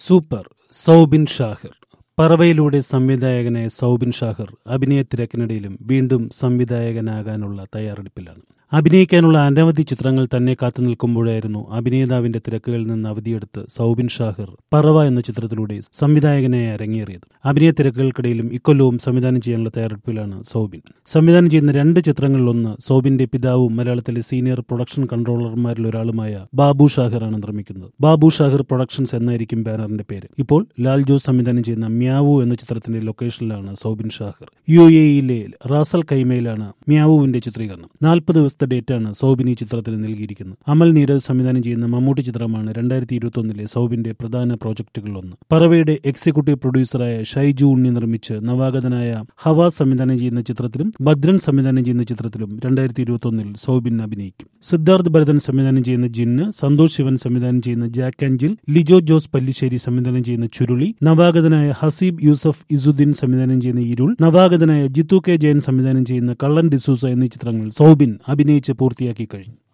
super Soubin Shahir പറവയിലൂടെ സംവിധായകനായ സൗബിൻ ഷാഹിർ അഭിനയ തിരക്കിനിടയിലും വീണ്ടും സംവിധായകനാകാനുള്ള തയ്യാറെടുപ്പിലാണ് അഭിനയിക്കാനുള്ള അനവധി ചിത്രങ്ങൾ തന്നെ കാത്തു നിൽക്കുമ്പോഴായിരുന്നു അഭിനേതാവിന്റെ തിരക്കുകളിൽ നിന്ന് അവധിയെടുത്ത് സൗബിൻ ഷാഹിർ പറവ എന്ന ചിത്രത്തിലൂടെ സംവിധായകനായി അരങ്ങേറിയത് അഭിനയ തിരക്കുകൾക്കിടയിലും ഇക്കൊല്ലവും സംവിധാനം ചെയ്യാനുള്ള തയ്യാറെടുപ്പിലാണ് സൗബിൻ സംവിധാനം ചെയ്യുന്ന രണ്ട് ചിത്രങ്ങളിലൊന്ന് സൗബിന്റെ പിതാവും മലയാളത്തിലെ സീനിയർ പ്രൊഡക്ഷൻ കൺട്രോളർമാരിൽ ഒരാളുമായ ബാബു ഷാഹിറാണ് നിർമ്മിക്കുന്നത് ബാബു ഷാഹിർ പ്രൊഡക്ഷൻസ് എന്നായിരിക്കും ബാനറിന്റെ പേര് ഇപ്പോൾ ലാൽ ജോസ് സംവിധാനം ചെയ്യുന്ന മ്യാവു എന്ന ചിത്രത്തിന്റെ ലൊക്കേഷനിലാണ് സൗബിൻ ഷാഹിർ യു എ ഇയിലെ റാസൽ കൈമയിലാണ് മ്യാവുവിന്റെ ചിത്രീകരണം നാൽപ്പത് ദിവസത്തെ ഡേറ്റാണ് സൗബിൻ ഈ ചിത്രത്തിന് നൽകിയിരിക്കുന്നത് അമൽ നീരജ് സംവിധാനം ചെയ്യുന്ന മമ്മൂട്ടി ചിത്രമാണ് രണ്ടായിരത്തി ഇരുപത്തി ഒന്നിലെ സൗബിന്റെ പ്രധാന പ്രോജക്ടുകളിലൊന്ന് പറവയുടെ എക്സിക്യൂട്ടീവ് പ്രൊഡ്യൂസറായ ഷൈജു ഉണ്ണി നിർമ്മിച്ച് നവാഗതനായ ഹവ സംവിധാനം ചെയ്യുന്ന ചിത്രത്തിലും ഭദ്രൻ സംവിധാനം ചെയ്യുന്ന ചിത്രത്തിലും രണ്ടായിരത്തി ഇരുപത്തി ഒന്നിൽ സൗബിൻ അഭിനയിക്കും സിദ്ധാർത്ഥ് ഭരതൻ സംവിധാനം ചെയ്യുന്ന ജിന്ന് സന്തോഷ് ശിവൻ സംവിധാനം ചെയ്യുന്ന ജാക്ക് ആൻജിൽ ലിജോ ജോസ് പല്ലിശ്ശേരി സംവിധാനം ചെയ്യുന്ന ചുരുളി നവാഗതനായ ഹസീബ് യൂസഫ് ഇസുദ്ദീൻ സംവിധാനം ചെയ്യുന്ന ഇരുൾ നവാഗതനായ ജിത്തു കെ ജയൻ സംവിധാനം ചെയ്യുന്ന കള്ളൻ ഡിസൂസ എന്നീ ചിത്രങ്ങൾ സൗബിൻ അഭിനയിച്ച് പൂർത്തിയാക്കി കഴിഞ്ഞു